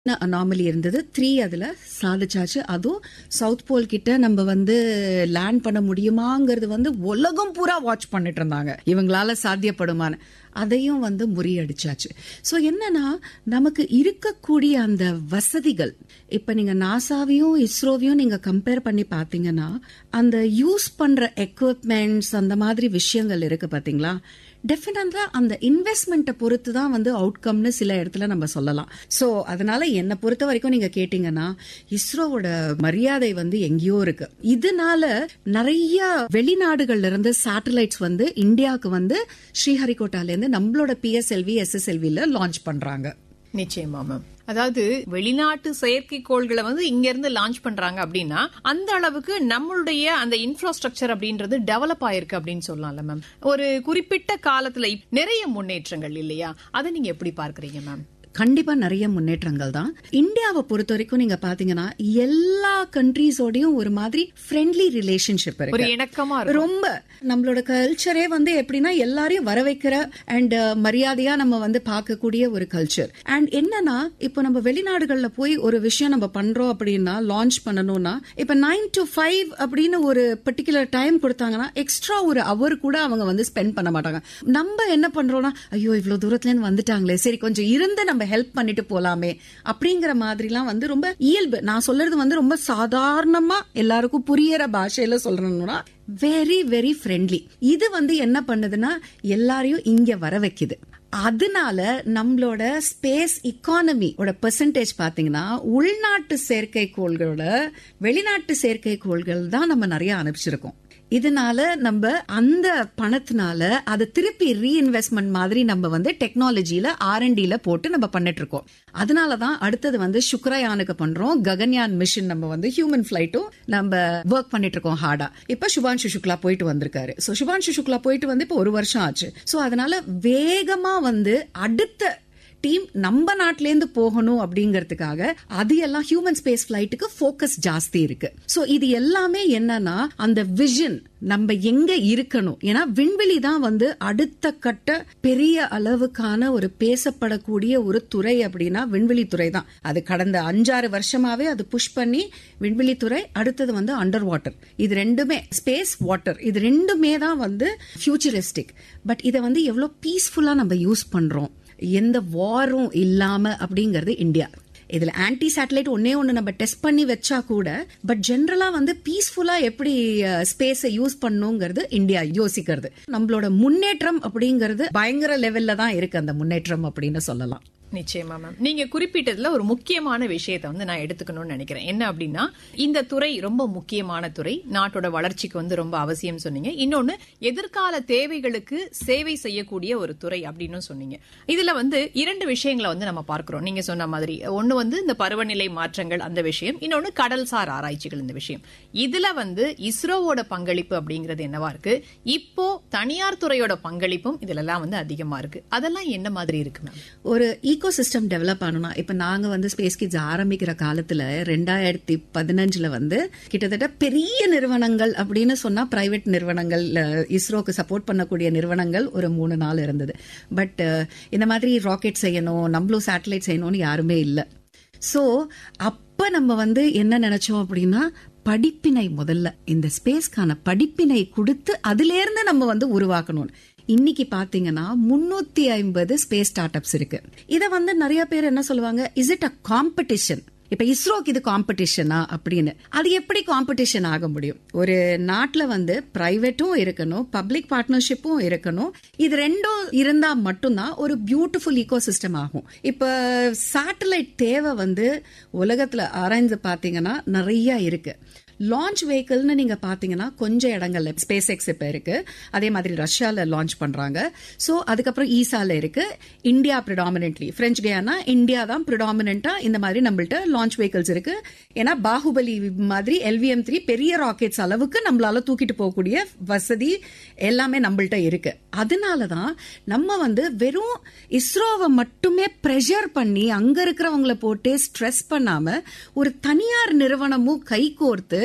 Anomaly இருந்தது three அதுல சாதிச்சாச்சு அதுவும் சவுத் போல் கிட்ட நம்ம வந்து லேண்ட் பண்ண முடியுமாங்கிறது வந்து உலகம் பூரா வாட்ச் பண்ணிட்டு இருந்தாங்க இவங்களால சாத்தியப்படுமான்னு அதையும் வந்து முறியடிச்சாச்சு சோ என்னன்னா நமக்கு இருக்கக்கூடிய அந்த வசதிகள் இப்ப நீங்க நாசாவையும் இஸ்ரோவையும் நீங்க கம்பேர் பண்ணி பாத்தீங்கன்னா அந்த யூஸ் பண்ற எக்யூப்மெண்ட்ஸ் அந்த மாதிரி விஷயங்கள் இருக்கு பாத்தீங்களா டெஃபினட்டா அந்த இன்வெஸ்ட்மெண்ட்டை பொறுத்து தான் வந்து அவுட்கம்னு சில இடத்துல நம்ம சொல்லலாம் சோ அதனால என்னை பொறுத்த வரைக்கும் நீங்க கேட்டீங்கன்னா இஸ்ரோவோட மரியாதை வந்து எங்கேயோ இருக்கு இதனால நிறைய வெளிநாடுகள்ல இருந்து சேட்டலைட்ஸ் வந்து இந்தியாவுக்கு வந்து ஸ்ரீஹரிகோட்டால இருந்து நம்மளோட பிஎஸ்எல்வி எஸ்எஸ்எல்வில லான்ச் பண்றாங்க நிச்சயமா மேம் அதாவது வெளிநாட்டு செயற்கைக்கோள்களை வந்து இங்க இருந்து லான்ச் பண்றாங்க அப்படின்னா அந்த அளவுக்கு நம்மளுடைய அந்த இன்ஃப்ராஸ்ட்ரக்சர் அப்படின்றது டெவலப் ஆயிருக்கு அப்படின்னு சொல்லலாம்ல மேம் ஒரு குறிப்பிட்ட காலத்துல இப்- நிறைய முன்னேற்றங்கள் இல்லையா அதை நீங்க எப்படி பார்க்கறீங்க மேம் கண்டிப்பா நிறைய முன்னேற்றங்கள் தான் இந்தியாவை பொறுத்த வரைக்கும் நீங்க பாத்தீங்கன்னா எல்லா கண்ட்ரீஸோடயும் ஒரு மாதிரி ஃப்ரெண்ட்லி ரிலேஷன்ஷிப் ஒரு இருக்கு இணக்கமா இருக்கும் ரொம்ப நம்மளோட கல்ச்சரே வந்து எப்படின்னா எல்லாரையும் வர வைக்கிற அண்ட் மரியாதையா நம்ம வந்து பார்க்கக்கூடிய ஒரு கல்ச்சர் அண்ட் என்னன்னா இப்போ நம்ம வெளிநாடுகள்ல போய் ஒரு விஷயம் நம்ம பண்றோம் அப்படின்னா லான்ச் பண்ணணும்னா இப்ப நைன் டு ஃபைவ் அப்படின்னு ஒரு பர்டிகுலர் டைம் கொடுத்தாங்கன்னா எக்ஸ்ட்ரா ஒரு அவர் கூட அவங்க வந்து ஸ்பெண்ட் பண்ண மாட்டாங்க நம்ம என்ன பண்றோம்னா ஐயோ இவ்வளவு தூரத்துல இருந்து வந்துட்டாங்களே சரி கொஞ்சம் இருந்து நம்ம ஹெல்ப் பண்ணிட்டு போலாமே அப்படிங்கிற மாதிரிலாம் வந்து ரொம்ப இயல்பு நான் சொல்றது வந்து ரொம்ப சாதாரணமா எல்லாருக்கும் புரியற பாஷையில சொல்றேன்னா வெரி வெரி ஃப்ரெண்ட்லி இது வந்து என்ன பண்ணுதுன்னா எல்லாரையும் இங்க வர வைக்குது அதனால நம்மளோட ஸ்பேஸ் இக்கானமியோட பெர்சன்டேஜ் பாத்தீங்கன்னா உள்நாட்டு செயற்கைக்கோள்களோட வெளிநாட்டு செயற்கைக்கோள்கள் தான் நம்ம நிறைய அனுப்பிச்சிருக்கோம் இதனால நம்ம அந்த பணத்தினால அதை திருப்பி ரீஇன்வெஸ்ட்மெண்ட் மாதிரி நம்ம வந்து டெக்னாலஜில ஆர்என்டில போட்டு நம்ம பண்ணிட்டு இருக்கோம் அதனாலதான் அடுத்தது வந்து சுக்ரயானுக்கு பண்றோம் ககன்யான் மிஷன் நம்ம வந்து ஹியூமன் பிளைட்டும் நம்ம ஒர்க் பண்ணிட்டு இருக்கோம் ஹார்டா இப்ப சுபான்ஷு சுக்லா போயிட்டு வந்திருக்காரு சோ சுபான்ஷு சுக்லா போயிட்டு வந்து இப்ப ஒரு வருஷம் ஆச்சு சோ அதனால வேகமா வந்து அடுத்த டீம் நம்ம நாட்டில இருந்து போகணும் அப்படிங்கறதுக்காக அது எல்லாம் ஹியூமன் ஸ்பேஸ் பிளைட்டுக்கு ஃபோக்கஸ் ஜாஸ்தி இருக்கு சோ இது எல்லாமே என்னன்னா அந்த விஷன் நம்ம எங்க இருக்கணும் ஏன்னா விண்வெளி தான் வந்து அடுத்த கட்ட பெரிய அளவுக்கான ஒரு பேசப்படக்கூடிய ஒரு துறை அப்படின்னா விண்வெளி துறை தான் அது கடந்த அஞ்சாறு வருஷமாவே அது புஷ் பண்ணி விண்வெளி துறை அடுத்தது வந்து அண்டர் வாட்டர் இது ரெண்டுமே ஸ்பேஸ் வாட்டர் இது ரெண்டுமே தான் வந்து ஃபியூச்சரிஸ்டிக் பட் இதை வந்து எவ்வளவு பீஸ்ஃபுல்லா நம்ம யூஸ் பண்றோம் எந்த வாரும் இல்லாம அப்படிங்கறது இந்தியா இதுல ஆன்டி சேட்டலைட் ஒன்னே ஒண்ணு நம்ம டெஸ்ட் பண்ணி வச்சா கூட பட் ஜென்ரலா வந்து பீஸ்ஃபுல்லா எப்படி ஸ்பேஸை யூஸ் பண்ணுங்கிறது இந்தியா யோசிக்கிறது நம்மளோட முன்னேற்றம் அப்படிங்கிறது பயங்கர லெவல்ல தான் இருக்கு அந்த முன்னேற்றம் அப்படின்னு சொல்லலாம் நிச்சயமா மேம் நீங்க குறிப்பிட்டதுல ஒரு முக்கியமான விஷயத்தை வந்து நான் எடுத்துக்கணும்னு நினைக்கிறேன் என்ன அப்படின்னா இந்த துறை ரொம்ப முக்கியமான துறை நாட்டோட வளர்ச்சிக்கு வந்து ரொம்ப அவசியம் சொன்னீங்க இன்னொன்னு எதிர்கால தேவைகளுக்கு சேவை செய்யக்கூடிய ஒரு துறை அப்படின்னு சொன்னீங்க இதுல வந்து இரண்டு விஷயங்களை வந்து நம்ம பார்க்கிறோம் நீங்க சொன்ன மாதிரி ஒண்ணு வந்து இந்த பருவநிலை மாற்றங்கள் அந்த விஷயம் இன்னொன்னு கடல்சார் ஆராய்ச்சிகள் இந்த விஷயம் இதுல வந்து இஸ்ரோவோட பங்களிப்பு அப்படிங்கிறது என்னவா இருக்கு இப்போ தனியார் துறையோட பங்களிப்பும் இதுல எல்லாம் வந்து அதிகமா இருக்கு அதெல்லாம் என்ன மாதிரி இருக்கு மேம் ஒரு ஈகோ சிஸ்டம் டெவலப் ஆகணும்னா இப்ப நாங்க வந்து ஸ்பேஸ் கிட்ஸ் ஆரம்பிக்கிற காலத்துல ரெண்டாயிரத்தி பதினஞ்சுல வந்து கிட்டத்தட்ட பெரிய நிறுவனங்கள் அப்படின்னு சொன்னா பிரைவேட் நிறுவனங்கள் அஹ், இஸ்ரோக்கு சப்போர்ட் பண்ணக்கூடிய நிறுவனங்கள் ஒரு மூணு நாள் இருந்தது பட் இந்த மாதிரி ராக்கெட் செய்யணும் நம்மளும் சேட்டலைட் செய்யணும்னு யாருமே இல்ல சோ அப்ப நம்ம வந்து என்ன நினைச்சோம் அப்படின்னா படிப்பினை முதல்ல இந்த ஸ்பேஸ்க்கான படிப்பினை கொடுத்து அதுல இருந்து நம்ம வந்து உருவாக்கணும் இன்னைக்கு பாத்தீங்கன்னா முன்னூத்தி ஐம்பது ஸ்பேஸ் ஸ்டார்ட் அப்ஸ் இருக்கு இத வந்து நிறைய பேர் என்ன சொல்லுவாங்க இஸ் இட் அ காம்படிஷன் இப்ப இஸ்ரோக்கு இது காம்படிஷனா அப்படின்னு அது எப்படி காம்படிஷன் ஆக முடியும் ஒரு நாட்டுல வந்து பிரைவேட்டும் இருக்கணும் பப்ளிக் பார்ட்னர்ஷிப்பும் இருக்கணும் இது ரெண்டும் இருந்தா மட்டும்தான் ஒரு பியூட்டிஃபுல் ஈகோ சிஸ்டம் ஆகும் இப்ப சேட்டலைட் தேவை வந்து உலகத்துல ஆராய்ந்து பாத்தீங்கன்னா நிறைய இருக்கு லான்ச் வெஹிக்கிள்னு நீங்க பாத்தீங்கன்னா கொஞ்சம் இடங்கள்ல ஸ்பேஸ் எக்ஸ் இப்ப இருக்கு அதே மாதிரி ரஷ்யால லான்ச் பண்றாங்க சோ அதுக்கப்புறம் ஈசால இருக்கு India predominantly French Guiana India தான் ப்ரிடாமினென்ட்டா இந்த மாதிரி நம்மள்ட்ட லான்ச் வெஹிக்கிள்ஸ் இருக்கு ஏன்னா பாகுபலி மாதிரி எல்விஎம் த்ரீ பெரிய ராக்கெட்ஸ் அளவுக்கு நம்மளால தூக்கிட்டு போகக்கூடிய வசதி எல்லாமே நம்மள்ட்ட இருக்கு அதனாலதான் நம்ம வந்து வெறும் இஸ்ரோவை மட்டுமே ப்ரெஷர் பண்ணி அங்க இருக்கிறவங்கள போட்டு ஸ்ட்ரெஸ் பண்ணாம ஒரு தனியார் நிறுவனமும் கை கோர்த்து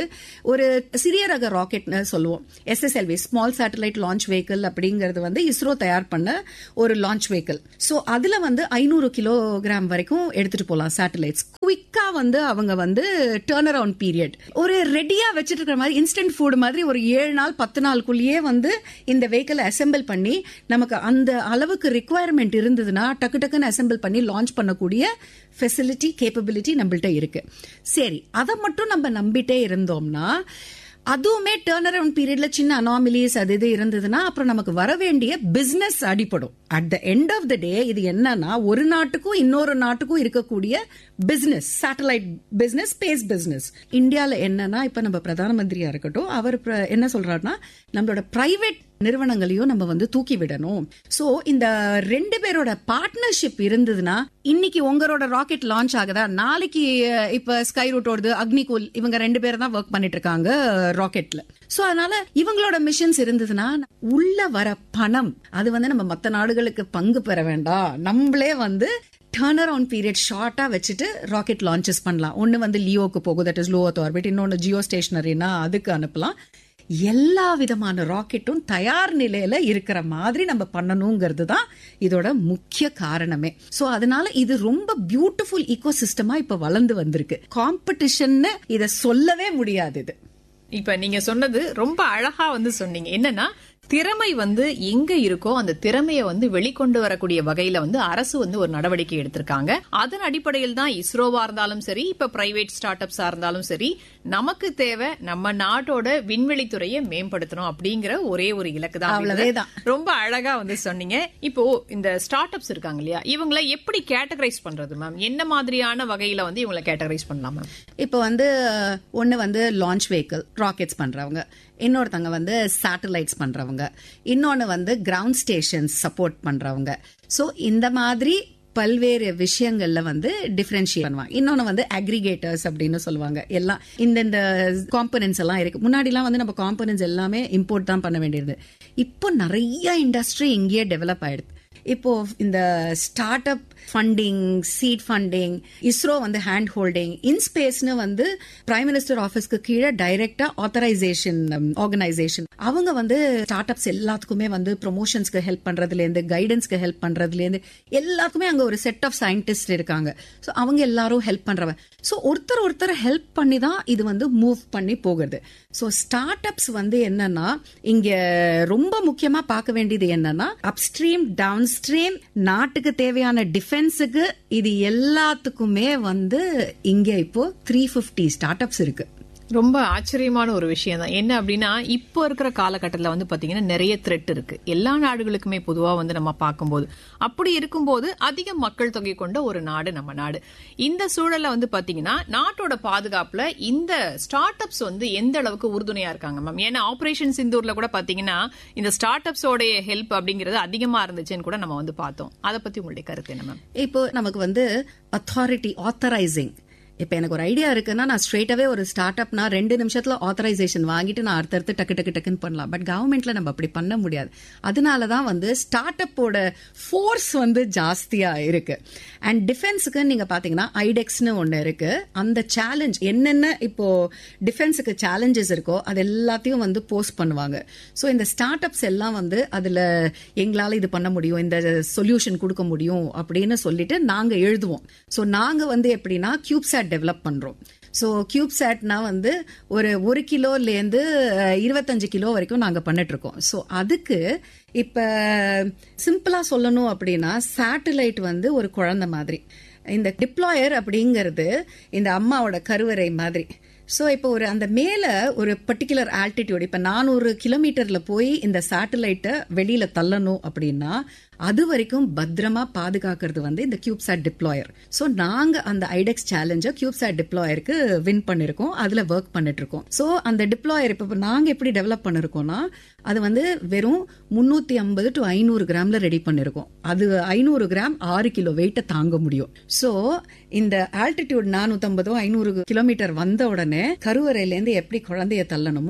ஒரு சிறிய ரக ராக்கெட்னு சொல்லுவோம் SSLV small satellite launch vehicle அப்படிங்கிறது வந்து இஸ்ரோ தயார் பண்ண ஒரு லான்ச் வெஹிக்கிள் சோ அதுல வந்து ஐநூறு கிலோகிராம் வரைக்கும் எடுத்துட்டு போலாம் சேட்டலைட்ஸ் குவிக்கா வந்து அவங்க வந்து டேர்ன் அரவுண்ட் பீரியட் ஒரு ரெடியா வச்சிட்டு இருக்கிற மாதிரி இன்ஸ்டன்ட் ஃபுட் மாதிரி ஒரு ஏழு நாள் பத்து நாளுக்குள்ளேயே வந்து இந்த வெஹிக்கிள் அசெம்பிள் பண்ணி நமக்கு அந்த அளவுக்கு ரிக்குவயர்மெண்ட் இருந்ததுன்னா டக்கு டக்குன்னு அசெம்பிள் பண்ணி லான்ச் பண்ணக்கூடிய ஃபெசிலிட்டி கேப்பபிலிட்டி நம்மள்ட்ட இருக்கு சரி அதை மட்டும் நம்ம நம்பிட்டே இருந்தோம்னா அதுவுமே டேர்ன் அரவுண்ட் பீரியட்ல சின்ன அனாமிலிஸ் அது இது இருந்ததுன்னா அப்புறம் நமக்கு வர வேண்டிய பிசினஸ் அடிப்படும் at the end of the day இது என்னன்னா ஒரு நாட்டுக்கும் இன்னொரு நாட்டுக்கும் இருக்கக்கூடிய business satellite business space business இந்தியால என்னன்னா இப்ப நம்ம பிரதான மந்திரியா இருக்கட்டும் அவர் பிர- என்ன சொல்றாருன்னா நம்மளோட பிரைவேட் நிறுவனங்களையும் நம்ம வந்து தூக்கி விடணும் சோ இந்த ரெண்டு பேரோட பார்ட்னர்ஷிப் இருந்ததுன்னா இன்னைக்கு உங்களோட ராக்கெட் லான்ச் ஆகுதா நாளைக்கு அஹ், இப்ப ஸ்கை ரூட் ஓடுது அக்னிகூல் இவங்க ரெண்டு பேரும் தான் ஒர்க் பண்ணிட்டு இருக்காங்க ராக்கெட்ல சோ அதனால இவங்களோட மிஷன்ஸ் இருந்ததுன்னா உள்ள வர பணம் அது வந்து நம்ம மத்த நாடுகளுக்கு பங்கு பெற வேண்டாம் நம்மளே வந்து டர்ன் அரவுண்ட் பீரியட் ஷார்ட்டா வச்சுட்டு ராக்கெட் லான்ச்சஸ் பண்ணலாம் ஒன்னு வந்து லியோக்கு போகும் that is low earth orbit இன்னொன்னு ஜியோ ஸ்டேஷனரினா அதுக்கு அனுப்பலாம் எல்லா விதமான ராக்கெட்டும் தயார் நிலையில இருக்கிற மாதிரி நம்ம பண்ணணுங்கிறது தான் இதோட முக்கிய காரணமே சோ அதனால இது ரொம்ப பியூட்டிஃபுல் ஈகோ சிஸ்டமா இப்ப வளர்ந்து வந்திருக்கு காம்படிஷன் இத சொல்லவே முடியாது இது இப்ப நீங்க சொன்னது ரொம்ப அழகா வந்து சொன்னீங்க என்னன்னா திறமை வந்து எங்க இருக்கோ அந்த திறமையை வந்து வெளிக்கொண்டு வரக்கூடிய வகையில வந்து அரசு வந்து ஒரு நடவடிக்கை எடுத்திருக்காங்க அதன் அடிப்படையில் தான் இஸ்ரோவா இருந்தாலும் சரி இப்ப பிரைவேட் ஸ்டார்ட் அப்ஸா இருந்தாலும் சரி நமக்கு தேவை நம்ம நாட்டோட விண்வெளித்துறையை மேம்படுத்தணும் அப்படிங்கிற ஒரே ஒரு இலக்கு தான் அவ்வளவேதான். அப்படிங்கிறது ரொம்ப அழகா வந்து சொன்னீங்க இப்போ இந்த ஸ்டார்ட் அப்ஸ் இருக்காங்க இல்லையா இவங்களை எப்படி கேட்டகரைஸ் பண்றது மேம் என்ன மாதிரியான வகையில வந்து இவங்களை கேட்டகரைஸ் பண்ணலாம் மேம் இப்போ வந்து ஒன்னு வந்து லான்ச் வெஹிக்கிள் ராக்கெட்ஸ் பண்றவங்க இன்னொருத்தங்க வந்து சேட்டலைட்ஸ் பண்றவங்க இன்னொன்னு வந்து கிரவுண்ட் ஸ்டேஷன்ஸ் சப்போர்ட் பண்றவங்க சோ இந்த மாதிரி பல்வேறு விஷயங்கள்ல வந்து டிஃபரன்ஷியேட் பண்ணுவாங்க இன்னொன்னு வந்து அக்ரிகேட்டர்ஸ் அப்படின்னு சொல்லுவாங்க எல்லாம் இந்தந்த காம்பனன்ஸ் எல்லாம் இருக்கு முன்னாடி எல்லாம் வந்து நம்ம காம்பனன்ஸ் எல்லாமே இம்போர்ட் தான் பண்ண வேண்டியது இப்போ நிறைய இண்டஸ்ட்ரி இங்கேயே டெவலப் ஆயிடுது இப்போ இந்த start up funding seed funding ISRO வந்து ஹேண்ட் ஹோல்டிங் இன்ஸ்பேஸ்னு வந்து பிரைம் மினிஸ்டர் ஆபீஸ்க்கு கீழே டைரக்டா ஆத்தரைசேஷன் ஆர்கனைசேஷன் அவங்க வந்து ஸ்டார்ட் அப்ஸ் எல்லாத்துக்குமே வந்து ப்ரொமோஷன்ஸ்க்கு ஹெல்ப் பண்றதுல இருந்து கைடன்ஸ்க்கு ஹெல்ப் பண்றதுல இருந்து எல்லாத்துக்குமே அங்க ஒரு செட் ஆஃப் சயின்டிஸ்ட் இருக்காங்க சோ அவங்க எல்லாரும் ஹெல்ப் பண்றவங்க சோ ஒருத்தர் ஒருத்தர் ஹெல்ப் பண்ணி தான் இது வந்து மூவ் பண்ணி போகுது சோ ஸ்டார்ட் அப்ஸ் வந்து என்னன்னா இங்க ரொம்ப முக்கியமா பார்க்க வேண்டியது என்னன்னா அப்ஸ்ட்ரீம் டவுன் ஸ்ட்ரீம் நாட்டுக்கு தேவையான டிஃபென்ஸுக்கு இது எல்லாத்துக்குமே வந்து இங்க இப்போ த்ரீ பிப்டி ஸ்டார்ட் அப்ஸ் இருக்கு ரொம்ப ஆச்சரியமான ஒரு விஷயம் தான் என்ன அப்படின்னா இப்போ இருக்கிற காலகட்டத்தில் வந்து பாத்தீங்கன்னா நிறைய த்ரெட் இருக்கு எல்லா நாடுகளுக்குமே பொதுவா வந்து நம்ம பார்க்கும்போது அப்படி இருக்கும்போது அதிக மக்கள் தொகை கொண்ட ஒரு நாடு நம்ம நாடு இந்த சூழல்ல வந்து பாத்தீங்கன்னா நாட்டோட பாதுகாப்புல இந்த ஸ்டார்ட் அப்ஸ் வந்து எந்த அளவுக்கு உறுதுணையா இருக்காங்க மேம் ஏன்னா ஆபரேஷன் சிந்தூர்ல கூட பாத்தீங்கன்னா இந்த ஸ்டார்ட் அப்ஸோடைய ஹெல்ப் அப்படிங்கிறது அதிகமா இருந்துச்சுன்னு கூட நம்ம வந்து பார்த்தோம் அதை பத்தி உங்களுடைய கருத்து என்ன மேம் இப்போ நமக்கு வந்து அத்தாரிட்டி ஆத்தரைசிங் இப்ப எனக்கு ஒரு ஐடியா இருக்குன்னா நான் ஸ்ட்ரெயிட்டாவே ஒரு ஸ்டார்ட் அப்னா ரெண்டு நிமிஷத்துல ஆத்தரைசேஷன் வாங்கிட்டு நான் அடுத்தடுத்து டக்கு டக்கு டக்குன்னு பண்ணலாம் பட் கவர்மெண்ட்ல நம்ம அப்படி பண்ண முடியாது அதனாலதான் வந்து ஸ்டார்ட் அப்போட ஃபோர்ஸ் வந்து ஜாஸ்தியா இருக்கு அண்ட் டிஃபென்ஸுக்கு நீங்க பாத்தீங்கன்னா ஐடெக்ஸ்னு ஒண்ணு இருக்கு அந்த சேலஞ்ச் என்னென்ன இப்போ டிஃபென்ஸுக்கு சேலஞ்சஸ் இருக்கோ அது எல்லாத்தையும் வந்து போஸ்ட் பண்ணுவாங்க சோ இந்த ஸ்டார்ட் அப்ஸ் எல்லாம் வந்து அதுல எங்களால இது பண்ண முடியும் இந்த சொல்யூஷன் கொடுக்க முடியும் அப்படின்னு சொல்லிட்டு நாங்க எழுதுவோம் சோ நாங்க வந்து எப்படின்னா கியூப்சாட் டெவலப் பண்றோம் ஸோ கியூப்சாட்னா வந்து ஒரு ஒரு கிலோலேருந்து அஹ், இருபத்தஞ்சு கிலோ வரைக்கும் நாங்க பண்ணிட்டு இருக்கோம் ஸோ அதுக்கு இப்ப சிம்பிளா சொல்லணும் அப்படின்னா சேட்டலைட் வந்து ஒரு குழந்தை மாதிரி இந்த டிப்ளாயர் அப்படிங்கிறது இந்த அம்மாவோட கருவறை மாதிரி சோ இப்போ ஒரு அந்த மேல ஒரு பர்டிகுலர் ஆல்டிடியூட் இப்ப நானூறு கிலோமீட்டர்ல போய் இந்த சேட்டலைட்டை வெளியில தள்ளணும் அப்படின்னா அது வரைக்கும் பத்திரமா பாதுகாக்கிறது வந்து இந்த கியூப்சாட் டிப்ளாயர் சோ நாங்க அந்த ஐடெக்ஸ் சேலஞ்ச கியூப்சாட் டிப்ளாயருக்கு வின் பண்ணிருக்கோம் அதுல ஒர்க் பண்ணிட்டு இருக்கோம் சோ அந்த டிப்ளாயர் இப்ப நாங்க எப்படி டெவலப் பண்ணிருக்கோம்னா அது வந்து வெறும் முன்னூத்தி ஐம்பது டு ஐநூறு கிராம்ல ரெடி பண்ணிருக்கோம் அது ஐநூறு கிராம் ஆறு கிலோ வெயிட்ட தாங்க முடியும் சோ இந்த ஆல்டிடியூட் நானூத்தி ஐம்பதோ ஐநூறு கிலோமீட்டர் வந்த உடனே கருவறையில இருந்து எப்படி குழந்தைய தள்ளணுமோ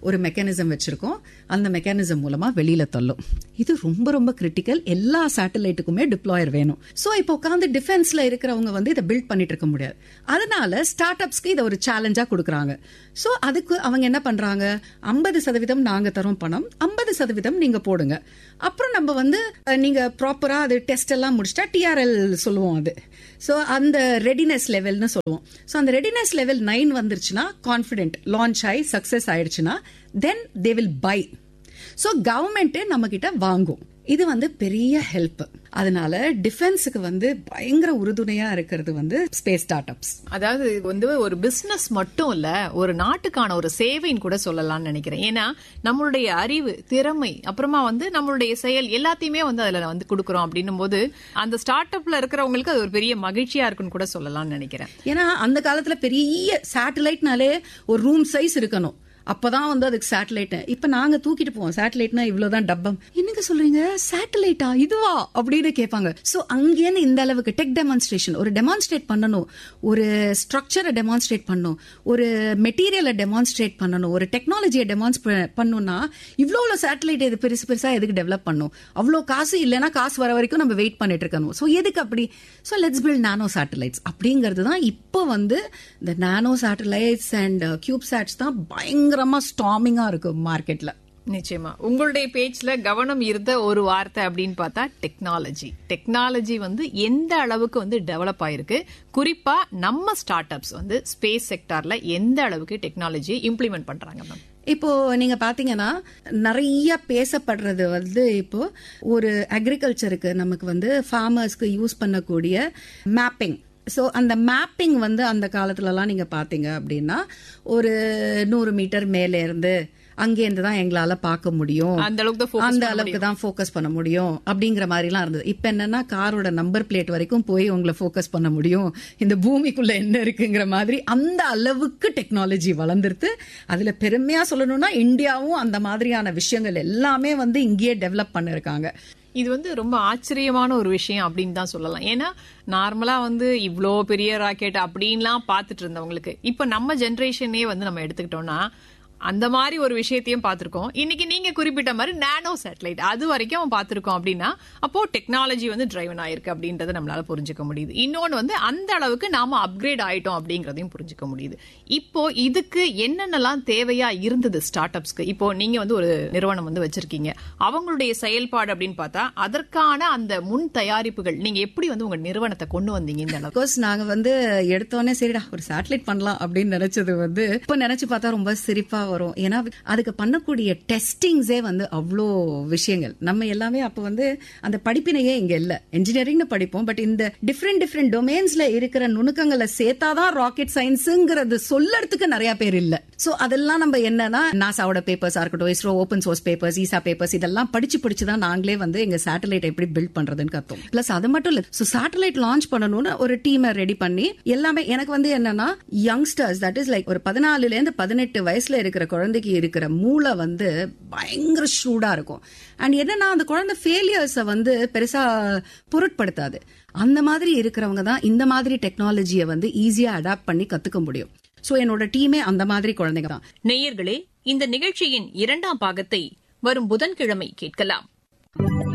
ஒரு மெக்கானிசம் வச்சிருக்கோம் அந்த மெக்கானிசம் மூலமா வெளியில தள்ளும் இது ரொம்ப ரொம்ப கிரிட்டிக்கல் எல்லா சேட்டலைட்டுக்குமே டிப்ளாயர் வேணும் சோ இப்போ உட்காந்து டிஃபென்ஸ்ல இருக்கிறவங்க வந்து இதை பில்ட் பண்ணிட்டு இருக்க முடியாது அதனால ஸ்டார்ட் அப்ஸ்க்கு இதை ஒரு சேலஞ்சா கொடுக்குறாங்க சோ அதுக்கு அவங்க என்ன பண்றாங்க ஐம்பது சதவீதம் நாங்க தரோம் பணம் ஐம்பது சதவீதம் நீங்க போடுங்க அப்புறம் நம்ம வந்து அஹ், நீங்க ப்ராப்பரா அது டெஸ்ட் எல்லாம் முடிச்சிட்டா டிஆர்எல் சொல்லுவோம் அது சோ அந்த ரெடினஸ் லெவல்னு சொல்லுவோம் சோ அந்த ரெடினஸ் லெவல் நைன் வந்துருச்சுன்னா கான்பிடென்ட் லான்ச் ஆகி சக்சஸ் ஆயிடுச்சுன்னா then they will buy so government நம்ம கிட்ட வாங்கும் இது வந்து பெரிய ஹெல்ப் அதனால டிஃபென்ஸுக்கு வந்து பயங்கர உறுதுணையா இருக்கிறது வந்து ஸ்பேஸ் ஸ்டார்ட் அப்ஸ் அதாவது இது வந்து ஒரு பிசினஸ் மட்டும் இல்ல ஒரு நாட்டுக்கான ஒரு சேவைன்னு கூட சொல்லலாம்னு நினைக்கிறேன் ஏன்னா நம்மளுடைய அறிவு திறமை அப்புறமா வந்து நம்மளுடைய செயல் எல்லாத்தையுமே வந்து அதுல வந்து கொடுக்கறோம் அப்படின்னும் போது அந்த ஸ்டார்ட் அப்ல இருக்கிறவங்களுக்கு அது ஒரு பெரிய மகிழ்ச்சியா இருக்குன்னு கூட சொல்லலாம்னு நினைக்கிறேன் ஏன்னா அந்த காலத்துல பெரிய சேட்டலைட்னாலே ஒரு ரூம் சைஸ் இருக்கணும் அப்பதான் வந்து அதுக்கு சேட்டலைட் இப்ப நாங்க தூக்கிட்டு போவோம் சேட்டலைட்னா இவ்வளவுதான் டப்பம் என்னங்க சொல்றீங்க சேட்டலைட்டா இதுவா அப்படின்னு கேட்பாங்க சோ அங்கேருந்து இந்த அளவுக்கு டெக் டெமான்ஸ்ட்ரேஷன் ஒரு டெமான்ஸ்ட்ரேட் பண்ணணும் ஒரு ஸ்ட்ரக்சரை டெமான்ஸ்ட்ரேட் பண்ணணும் ஒரு மெட்டீரியலை டெமான்ஸ்ட்ரேட் பண்ணணும் ஒரு டெக்னாலஜியை டெமான்ஸ் பண்ணணும்னா இவ்வளோ சேட்டலைட் இது பெருசு பெருசா எதுக்கு டெவலப் பண்ணும் அவ்வளோ காசு இல்லைன்னா காசு வர வரைக்கும் நம்ம வெயிட் பண்ணிட்டு இருக்கணும் சோ எதுக்கு அப்படி so let's build nano satellites அப்படிங்கிறது தான் இப்போ வந்து இந்த nano satellites and cube sats தான் பயங்கரமா ஸ்டாமிங்கா இருக்கு மார்க்கெட்ல நிச்சயமா உங்களுடைய பேச்சுல கவனம் இருந்த ஒரு வார்த்தை அப்படின்னு பார்த்தா டெக்னாலஜி டெக்னாலஜி வந்து எந்த அளவுக்கு வந்து டெவலப் ஆயிருக்கு குறிப்பா நம்ம ஸ்டார்ட் அப்ஸ் வந்து ஸ்பேஸ் செக்டார்ல எந்த அளவுக்கு டெக்னாலஜியை இம்ப்ளிமெண்ட் பண்றாங்க மேம் இப்போ நீங்க பாத்தீங்கன்னா நிறைய பேசப்படுறது வந்து இப்போ ஒரு அக்ரிகல்ச்சருக்கு நமக்கு வந்து ஃபார்மர்ஸ்க்கு யூஸ் பண்ணக்கூடிய மேப்பிங் சோ அந்த மேப்பிங் வந்து அந்த காலத்துலலாம் நீங்க பாத்தீங்க அப்படின்னா ஒரு நூறு மீட்டர் மேல இருந்து அங்கேருந்து தான் எங்களால பார்க்க முடியும் அந்த அளவுக்கு தான் focus அந்த பண்ண அளவுக்கு தான் ஃபோக்கஸ் பண்ண முடியும் அப்படிங்கிற மாதிரிலாம் இருந்தது இப்ப என்னன்னா காரோட நம்பர் பிளேட் வரைக்கும் போய் உங்களை ஃபோக்கஸ் பண்ண முடியும் இந்த பூமிக்குள்ள என்ன இருக்குங்கிற மாதிரி அந்த அளவுக்கு டெக்னாலஜி வளர்ந்துருது அதுல பெருமையா சொல்லணும்னா இந்தியாவும் அந்த மாதிரியான விஷயங்கள் எல்லாமே வந்து இங்கேயே டெவலப் பண்ணிருக்காங்க இது வந்து ரொம்ப ஆச்சரியமான ஒரு விஷயம் அப்படின்னு தான் சொல்லலாம் ஏன்னா நார்மலா வந்து இவ்ளோ பெரிய ராக்கெட் அப்படின்லாம் பார்த்துட்டு இருந்தவங்களுக்கு இப்ப நம்ம ஜெனரேஷனே வந்து நம்ம எடுத்துக்கிட்டோம்னா அந்த மாதிரி ஒரு விஷயத்தையும் பார்த்திருக்கோம் இன்னைக்கு நீங்க குறிப்பிட்ட மாதிரி நானோ சேட்டலைட் அது வரைக்கும் அவன் பார்த்திருக்கோம் அப்படின்னா அப்போ டெக்னாலஜி வந்து டிரைவன் ஆயிருக்கு அப்படின்றத நம்மளால புரிஞ்சுக்க முடியுது இன்னொன்னு வந்து அந்த அளவுக்கு நாம அப்கிரேட் ஆயிட்டோம் அப்படிங்கறதையும் புரிஞ்சுக்க முடியுது இப்போ இதுக்கு என்னென்னலாம் தேவையா இருந்தது ஸ்டார்ட் அப்ஸ்க்கு இப்போ நீங்க வந்து ஒரு நிறுவனம் வந்து வச்சிருக்கீங்க அவங்களுடைய செயல்பாடு அப்படின்னு பார்த்தா அதற்கான அந்த முன் தயாரிப்புகள் நீங்க எப்படி வந்து உங்க நிறுவனத்தை கொண்டு வந்தீங்க இந்த அளவுக்கு கோர்ஸ் நாங்க வந்து எடுத்தோடனே சரிடா ஒரு சேட்டலைட் பண்ணலாம் அப்படின்னு நினைச்சது வந்து இப்ப நினைச்சு பார்த்தா ரொம்ப சிரிப்பா வரும் ஏன்னா அதுக்கு பண்ணக்கூடிய டெஸ்டிங்ஸே வந்து அவ்வளோ விஷயங்கள் நம்ம எல்லாமே அப்ப வந்து அந்த படிப்பினையே இங்க இல்ல இன்ஜினியரிங்னு படிப்போம் பட் இந்த டிஃப்ரெண்ட் டிஃப்ரெண்ட் டொமைன்ஸ்ல இருக்கிற நுணுக்கங்களை சேர்த்தாதான் ராக்கெட் சயின்ஸுங்கிறது சொல்லறதுக்கு நிறைய பேர் இல்ல சோ அதெல்லாம் நம்ம என்னன்னா நாசாவோட பேப்பர்ஸா இருக்கட்டும் ISRO open source papers ESA papers இதெல்லாம் படிச்சு படிச்சு தான் நாங்களே வந்து எங்க சேட்டலைட் எப்படி பில்ட் பண்றதுன்னு கத்தோம் பிளஸ் அது மட்டும் இல்ல சோ சேட்டலைட் லான்ச் பண்ணணும்னு ஒரு டீமை ரெடி பண்ணி எல்லாமே எனக்கு வந்து என்னன்னா யங்ஸ்டர்ஸ் தட் இஸ் லைக் ஒரு பதினாலுல இருந்து பதினெட்டு வயசுல இருக்கிற குழந்தைக்கு இருக்கிற மூளை வந்து பயங்கர ஷூடா இருக்கும் அண்ட் என்னன்னா அந்த குழந்தை ஃபெயிலியர்ஸை வந்து பெருசா பொருட்படுத்தாது அந்த மாதிரி இருக்கிறவங்க தான் இந்த மாதிரி டெக்னாலஜியை வந்து ஈஸியா அடாப்ட் பண்ணி கத்துக்க முடியும் சோ என்னோட டீமே அந்த மாதிரி குழந்தைங்க தான் நேயர்களே இந்த நிகழ்ச்சியின் இரண்டாம் பாகத்தை வரும் புதன்கிழமை கேட்கலாம்